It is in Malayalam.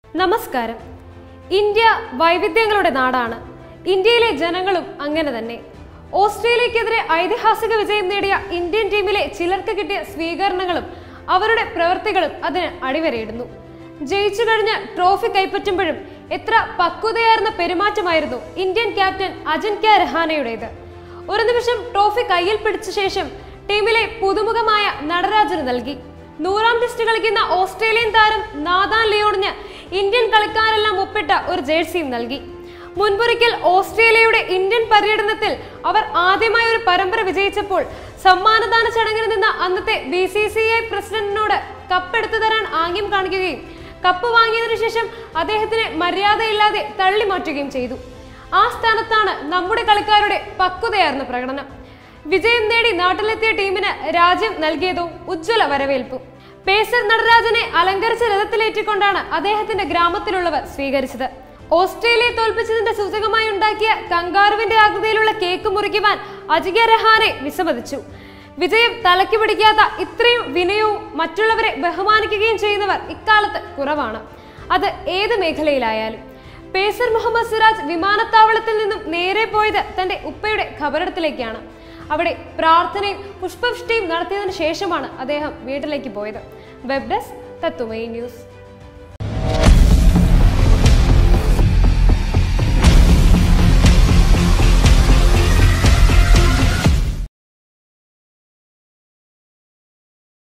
നമസ്കാരം ഇന്ത്യ വൈവിധ്യങ്ങളുടെ നാടാണ് ഇന്ത്യയിലെ ജനങ്ങളും അങ്ങനെ തന്നെ ഓസ്ട്രേലിയക്കെതിരെ ഐതിഹാസിക വിജയം നേടിയ ഇന്ത്യൻ ടീമിലെ ചിലർക്ക് കിട്ടിയ സ്വീകരണങ്ങളും അവരുടെ പ്രവൃത്തികളും അതിന് അടിവരയിടുന്നു ജയിച്ചു കഴിഞ്ഞ് ട്രോഫി കൈപ്പറ്റുമ്പോഴും എത്ര പക്വതയാർന്ന പെരുമാറ്റമായിരുന്നു ഇന്ത്യൻ ക്യാപ്റ്റൻ അജിൻക്യ രഹാനയുടേത് ഒരു നിമിഷം ട്രോഫി കയ്യിൽ പിടിച്ച ശേഷം ടീമിലെ പുതുമുഖമായ നടരാജന് നൽകി നൂറാം ടെസ്റ്റ് കളിക്കുന്ന ഓസ്ട്രേലിയൻ താരം നാദാൻ ലിയോണിന് ഇന്ത്യൻ കളിക്കാരെല്ലാം ഒപ്പിട്ട ഒരു ജേഴ്സിയും നൽകി മുൻപൊരിക്കൽ ഓസ്ട്രേലിയയുടെ ഇന്ത്യൻ പര്യടനത്തിൽ അവർ ആദ്യമായി ഒരു പരമ്പര വിജയിച്ചപ്പോൾ സമ്മാനദാന ചടങ്ങിന് നിന്ന അന്നത്തെ ബി സി സി ഐ പ്രസിഡന്റിനോട് കപ്പ് എടുത്തു തരാൻ ആംഗ്യം കാണിക്കുകയും കപ്പ് വാങ്ങിയതിനു ശേഷം അദ്ദേഹത്തിന് മര്യാദയില്ലാതെ തള്ളി മാറ്റുകയും ചെയ്തു ആ സ്ഥാനത്താണ് നമ്മുടെ കളിക്കാരുടെ പക്വതയാർന്ന പ്രകടനം വിജയം നേടി നാട്ടിലെത്തിയ ടീമിന് രാജ്യം നൽകിയതോ ഉജ്ജ്വല വരവേൽപ്പും പേസർ നടരാജനെ അലങ്കരിച്ച രഥത്തിലേറ്റിക്കൊണ്ടാണ് അദ്ദേഹത്തിന്റെ ഗ്രാമത്തിലുള്ളവർ സ്വീകരിച്ചത് ഓസ്ട്രേലിയയെ തോൽപ്പിച്ചതിന്റെ സൂചകമായി ഉണ്ടാക്കിയ കങ്കാറുവിന്റെ ആകൃതിയിലുള്ള കേക്ക് മുറിക്കുവാൻ അജിക രഹാനെ വിസമ്മതിച്ചു വിജയം തലയ്ക്ക് പിടിക്കാത്ത ഇത്രയും വിനയവും മറ്റുള്ളവരെ ബഹുമാനിക്കുകയും ചെയ്യുന്നവർ ഇക്കാലത്ത് കുറവാണ് അത് ഏത് മേഖലയിലായാലും പേസർ മുഹമ്മദ് സിറാജ് വിമാനത്താവളത്തിൽ നിന്നും നേരെ പോയത് തന്റെ ഉപ്പയുടെ ഖബറിടത്തിലേക്കാണ് അവിടെ പ്രാർത്ഥനയും പുഷ്പവൃഷ്ടിയും നടത്തിയതിനു ശേഷമാണ് അദ്ദേഹം വീട്ടിലേക്ക് പോയത് വെബ് ഡെസ്ക് തത്തുമൈ ന്യൂസ്